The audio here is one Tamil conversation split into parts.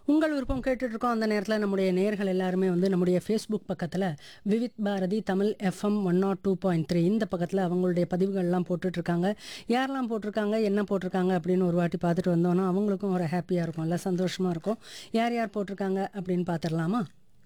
உங்கள் விருப்பம் கேட்டுட்ருக்கோம் அந்த நேரத்தில் நம்முடைய நேர்கள் எல்லாருமே வந்து நம்முடைய ஃபேஸ்புக் பக்கத்தில் Vividh Bharati Tamil FM one naught two point three இந்த பக்கத்தில் அவங்களுடைய பதிவுகள்லாம் போட்டுட்ருக்காங்க யாரெல்லாம் போட்டிருக்காங்க என்ன போட்டிருக்காங்க அப்படின்னு ஒரு வாட்டி பார்த்துட்டு வந்தோன்னா அவங்களுக்கும் ஒரு ஹாப்பியாக இருக்கும்ல சந்தோஷமாக இருக்கும் யார் யார் போட்டிருக்காங்க அப்படின்னு பார்த்துடலாமா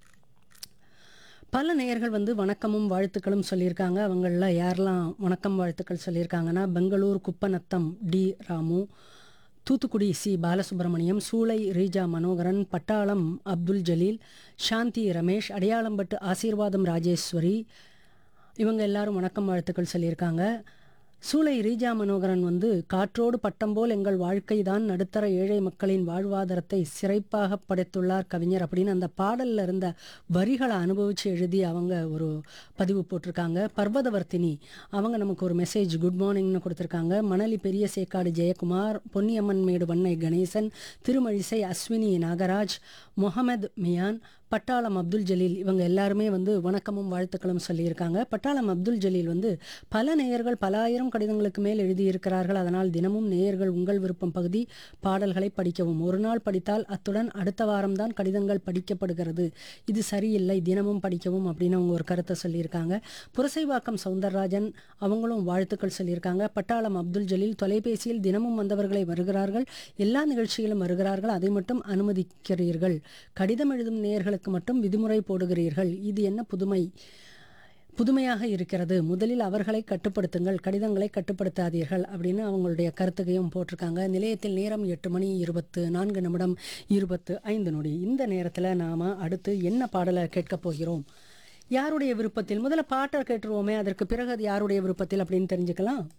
பல நேயர்கள் வந்து வணக்கமும் வாழ்த்துக்களும் சொல்லியிருக்காங்க அவங்களில் யாரெல்லாம் வணக்கம் வாழ்த்துக்கள் சொல்லியிருக்காங்கன்னா பெங்களூர் குப்பநத்தம் டி ராமு தூத்துக்குடி சி பாலசுப்ரமணியம் சூளை ரீஜா மனோகரன் பட்டாளம் அப்துல் ஜலீல் சாந்தி ரமேஷ் அடையாளம்பட்டு ஆசீர்வாதம் ராஜேஸ்வரி இவங்க எல்லாரும் வணக்கம் வாழ்த்துக்கள் சொல்லியிருக்காங்க சூளை ரீஜா மனோகரன் வந்து காற்றோடு பட்டம் போல் எங்கள் வாழ்க்கை தான் நடுத்தர ஏழை மக்களின் வாழ்வாதாரத்தை சிறைப்பாக படைத்துள்ளார் கவிஞர் அப்படின்னு அந்த பாடல்ல இருந்த வரிகளை அனுபவிச்சு எழுதி அவங்க ஒரு பதிவு போட்டிருக்காங்க பர்வதவர்த்தினி அவங்க நமக்கு ஒரு மெசேஜ் குட் மார்னிங்னு கொடுத்துருக்காங்க மணலி பெரிய சேக்காடு ஜெயக்குமார் பொன்னியம்மன் மேடு வண்ணை கணேசன் திருமழிசை அஸ்வினி நாகராஜ் முகமது மியான் பட்டாளம் அப்துல் ஜலீல் இவங்க எல்லாருமே வந்து வணக்கமும் வாழ்த்துக்களும் சொல்லியிருக்காங்க பட்டாளம் அப்துல் ஜலீல் வந்து பல நேயர்கள் பல ஆயிரம் கடிதங்களுக்கு மேல் எழுதியிருக்கிறார்கள் அதனால் தினமும் நேயர்கள் உங்கள் விருப்பம் பகுதி பாடல்களை படிக்கவும் ஒரு நாள் படித்தால் அத்துடன் அடுத்த வாரம்தான் கடிதங்கள் படிக்கப்படுகிறது இது சரியில்லை தினமும் படிக்கவும் அப்படின்னு அவங்க ஒரு கருத்தை சொல்லியிருக்காங்க புரசைவாக்கம் சவுந்தரராஜன் அவங்களும் வாழ்த்துக்கள் சொல்லியிருக்காங்க பட்டாளம் அப்துல் ஜலீல் தொலைபேசியில் தினமும் வந்தவர்களை வருகிறார்கள் எல்லா நிகழ்ச்சியிலும் வருகிறார்கள் அதை மட்டும் அனுமதிக்கிறீர்கள் கடிதம் எழுதும் நேயர்களுக்கு மட்டும் விதிமுறை போடுகிறீர்கள் இது என்ன புதுமை புதுமையாக இருக்கிறது முதலில் அவர்களை கட்டுப்படுத்துங்கள் கடிதங்களை கட்டுப்படுத்தாதீர்கள் அப்படின்னு அவங்களுடைய கருத்துக்கையும் போட்டிருக்காங்க நிலையத்தில் நேரம் எட்டு மணி இருபத்து நான்கு நிமிடம் இருபத்து ஐந்து நொடி இந்த நேரத்தில் நாம் அடுத்து என்ன பாடலை கேட்கப் போகிறோம் யாருடைய விருப்பத்தில் முதல்ல பாட்டை கேட்டுருவோமே அதற்கு பிறகு அது யாருடைய விருப்பத்தில் அப்படின்னு தெரிஞ்சுக்கலாம்